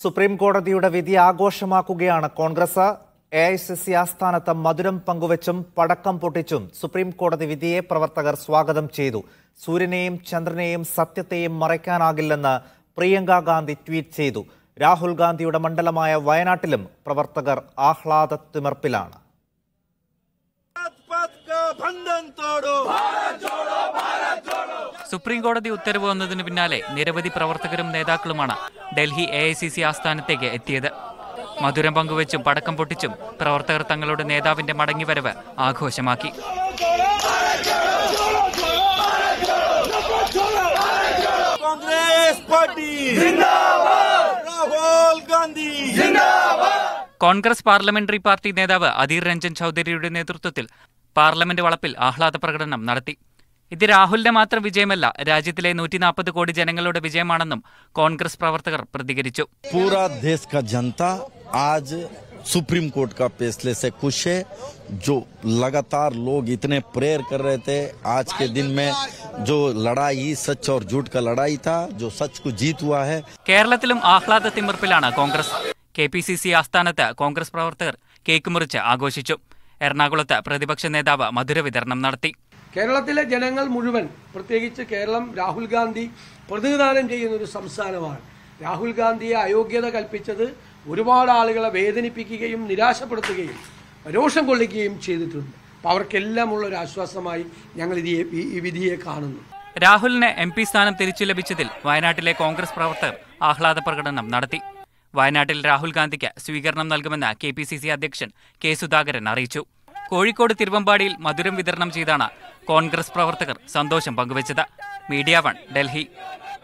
supreme കോടതിയുടെ വിധി ആഘോഷമാക്കുകയാണ് Congress A I C C ആസ്ഥാനത്ത് മധുരം പങ്കുവച്ചും പടക്കം പൊട്ടിച്ചും സുപ്രീം കോടതി വിധിയെ പ്രവർത്തകർ സ്വാഗതം ചെയ്തു സൂര്യനെയും ചന്ദ്രനെയും സത്യത്തെയും മറയ്ക്കാനാകില്ലെന്ന് പ്രിയങ്ക ഗാന്ധി ട്വീറ്റ് ചെയ്തു രാഹുൽ ഗാന്ധിയുടെ മണ്ഡലമായ വയനാട്ടിലും പ്രവർത്തകർ ആഹ്ലാദത്തിമർപ്പിലാണ് पद का बंधन तोड़ो സുപ്രീം കോടതി ഉത്തരവ് വന്നതിനു പിന്നാലെ നിരവധി പ്രവർത്തകരും നേതാക്കളുമാണ് Delhi A I C C ആസ്ഥാനത്തേക്ക് എത്തിയത് മധുരം പങ്കുവച്ചും പടക്കം പൊട്ടിച്ചും പ്രവർത്തകർ തങ്ങളുടെ നേതാവിന്റെ മടങ്ങിവരവ് ആഘോഷമാക്കി कांग्रेस पार्टी जिंदाबाद राहुल गांधी കോൺഗ്രസ് പാർലമെന്ററി പാർട്ടി നേതാവ് അധീർ രഞ്ജൻ ചൌധരിയുടെ നേതൃത്വത്തിൽ പാർലമെന്റ് വളപ്പിൽ ആഹ്ലാദ പ്രകടനം നടത്തി ഇത് രാഹുലിന്റെ മാത്രം വിജയമല്ല രാജ്യത്തിലെ നൂറ്റി നാൽപ്പത് കോടി ജനങ്ങളുടെ വിജയമാണെന്നും കോൺഗ്രസ് പ്രവർത്തകർ പ്രതികരിച്ചു पूरा देश का जनता आज सुप्रीम कोर्ट का फैसले से खुश है जो लगातार लोग इतने प्रेयर कर रहे थे आज के दिन में जो लड़ाई सच और झूठ का लड़ाई था जो सच को जीत हुआ है കേരളത്തിലും ആഹ്ലാദ തിമിർപ്പിലാണ് Congress K P C C ആസ്ഥാനത്ത് കോൺഗ്രസ് പ്രവർത്തകർ കേക്ക് മുറിച്ച് ആഘോഷിച്ചു എറണാകുളത്ത് പ്രതിപക്ഷ നേതാവ് മധുര വിതരണം നടത്തി കേരളത്തിലെ ജനങ്ങൾ മുഴുവൻ പ്രത്യേകിച്ച് കേരളം രാഹുൽ ഗാന്ധി പ്രതിനിധാനം ചെയ്യുന്ന ഒരു സംസ്ഥാനമാണ് രാഹുൽ ഗാന്ധിയെ അയോഗ്യത കൽപ്പിച്ചത് ഒരുപാട് ആളുകളെ വേദനിപ്പിക്കുകയും നിരാശപ്പെടുത്തുകയും രോഷം കൊള്ളിക്കുകയും ചെയ്തിട്ടുണ്ട് അപ്പോൾ അവർക്കെല്ലാം ഉള്ള ഒരു ആശ്വാസമായി ഞങ്ങൾ ഇത് ഈ- ഈ വിധിയെ കാണുന്നു രാഹുലിന് എം പി സ്ഥാനം തിരിച്ചു ലഭിച്ചതിൽ വയനാട്ടിലെ കോൺഗ്രസ് പ്രവർത്തകർ ആഹ്ലാദ പ്രകടനം നടത്തി വയനാട്ടിൽ രാഹുൽ ഗാന്ധിക്ക് സ്വീകരണം നൽകുമെന്ന് കെ പി സി സി അധ്യക്ഷൻ കെ സുധാകരൻ അറിയിച്ചു കോഴിക്കോട് തിരുവമ്പാടിയിൽ മധുരം വിതരണം ചെയ്താണ് കോൺഗ്രസ് പ്രവർത്തകർ സന്തോഷം പങ്കുവച്ചത് മീഡിയ വൺ ഡൽഹി